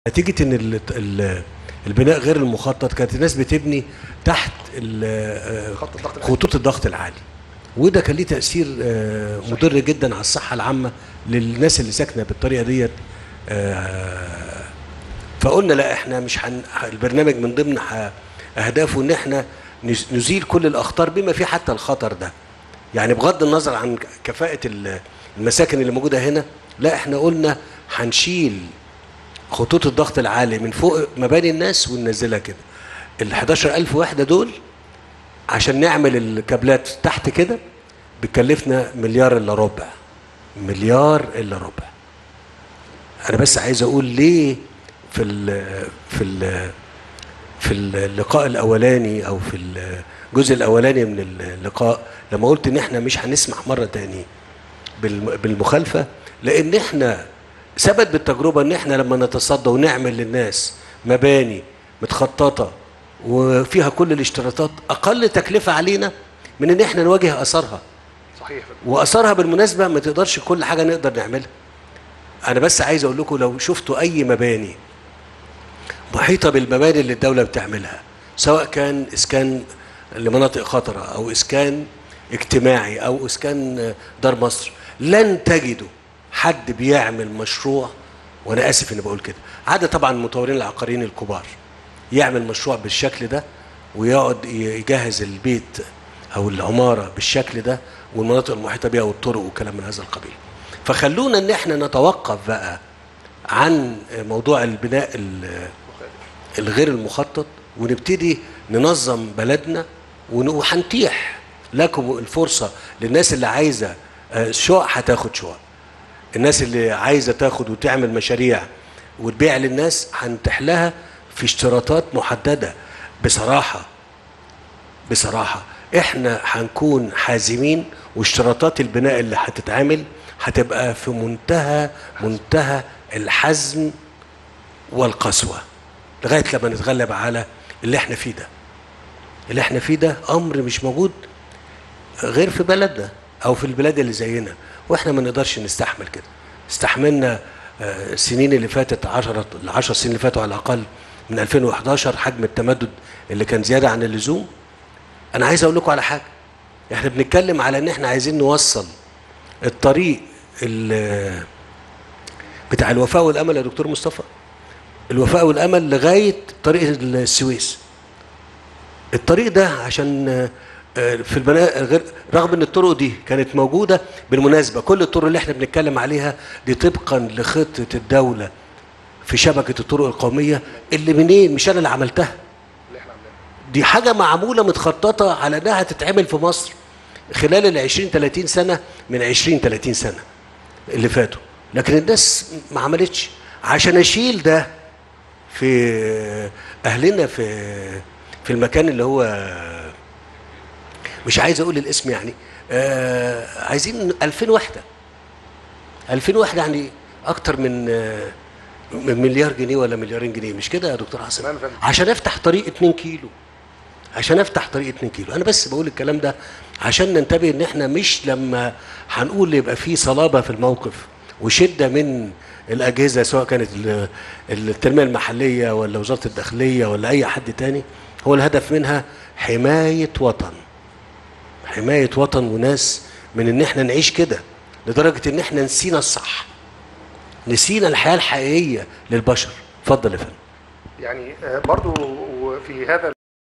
نتيجه ان ال- ال- البناء غير المخطط كانت الناس بتبني تحت ال- خط الضغط العالي. خطوط الضغط العالي وده كان ليه تاثير آه، مضر جدا على الصحه العامه للناس اللي ساكنه بالطريقه ديت آه، فقلنا لا احنا مش هن... البرنامج من ضمن ح- اهدافه ان احنا نز- نزيل كل الاخطار بما فيه حتى الخطر ده يعني بغض النظر عن كفاءه ال- المساكن اللي موجوده هنا لا احنا قلنا هنشيل خطوط الضغط العالي من فوق مباني الناس وننزلها كده ال 11000 وحده دول عشان نعمل الكابلات تحت كده بتكلفنا مليار الا ربع مليار الا ربع انا بس عايز اقول ليه في ال في ال في اللقاء الاولاني او في الجزء الاولاني من اللقاء لما قلت ان احنا مش هنسمح مره تاني بالم- بالمخالفه لان احنا ثبت بالتجربه ان احنا لما نتصدى ونعمل للناس مباني متخططه وفيها كل الاشتراطات اقل تكلفه علينا من ان احنا نواجه اثارها صحيح واثارها بالمناسبه ما تقدرش كل حاجه نقدر نعملها انا بس عايز اقول لكم لو شفتوا اي مباني محيطه بالمباني اللي الدوله بتعملها سواء كان اسكان لمناطق خطره او اسكان اجتماعي او اسكان دار مصر لن تجدوا حد بيعمل مشروع وانا اسف اني بقول كده عدا طبعا المطورين العقاريين الكبار يعمل مشروع بالشكل ده ويقعد يجهز البيت او العماره بالشكل ده والمناطق المحيطه بها والطرق وكلام من هذا القبيل فخلونا ان احنا نتوقف بقى عن موضوع البناء ال- الغير المخطط ونبتدي ننظم بلدنا ون- وهنتيح لكم الفرصه للناس اللي عايزه آه، شقق هتاخد شقق الناس اللي عايزه تاخد وتعمل مشاريع وتبيع للناس هنتيح لها في اشتراطات محدده بصراحه بصراحه احنا هنكون حازمين واشتراطات البناء اللي هتتعمل هتبقى في منتهى منتهى الحزم والقسوه لغايه لما نتغلب على اللي احنا فيه ده اللي احنا فيه ده امر مش موجود غير في بلدنا او في البلاد اللي زينا واحنا ما نقدرش نستحمل كده استحملنا آه، السنين اللي فاتت 10 العشر سنين اللي فاتوا على الاقل من 2011 حجم التمدد اللي كان زياده عن اللزوم انا عايز اقول لكم على حاجه احنا بنتكلم على ان احنا عايزين نوصل الطريق ال- بتاع الوفاء والامل يا دكتور مصطفى الوفاء والامل لغايه طريق السويس الطريق ده عشان آه، في البناء غير رغم ان الطرق دي كانت موجوده بالمناسبه كل الطرق اللي احنا بنتكلم عليها دي طبقا لخطه الدوله في شبكه الطرق القوميه اللي منين مش انا اللي عملتها اللي احنا عاملينه دي حاجه معموله متخططه على انها تتعمل في مصر خلال ال 20 30 سنه من 20 30 سنه اللي فاتوا لكن الناس ما عملتش عشان اشيل ده في اهلنا في في المكان اللي هو مش عايز اقول الاسم يعني آه عايزين 2000 وحده 2000 وحده يعني اكتر من آه، من مليار جنيه ولا مليارين جنيه مش كده يا دكتور حسن تمام يا فندم. عشان افتح طريق 2 كيلو عشان افتح طريق 2 كيلو انا بس بقول الكلام ده عشان ننتبه ان احنا مش لما هنقول يبقى في صلابه في الموقف وشده من الاجهزه سواء كانت ال- التنميه المحليه ولا وزاره الداخليه ولا اي حد تاني هو الهدف منها حمايه وطن حمايه وطن وناس من ان احنا نعيش كده لدرجه ان احنا نسينا الصح نسينا الحياه الحقيقيه للبشر اتفضل يا فندم يعني آه، برضو في هذا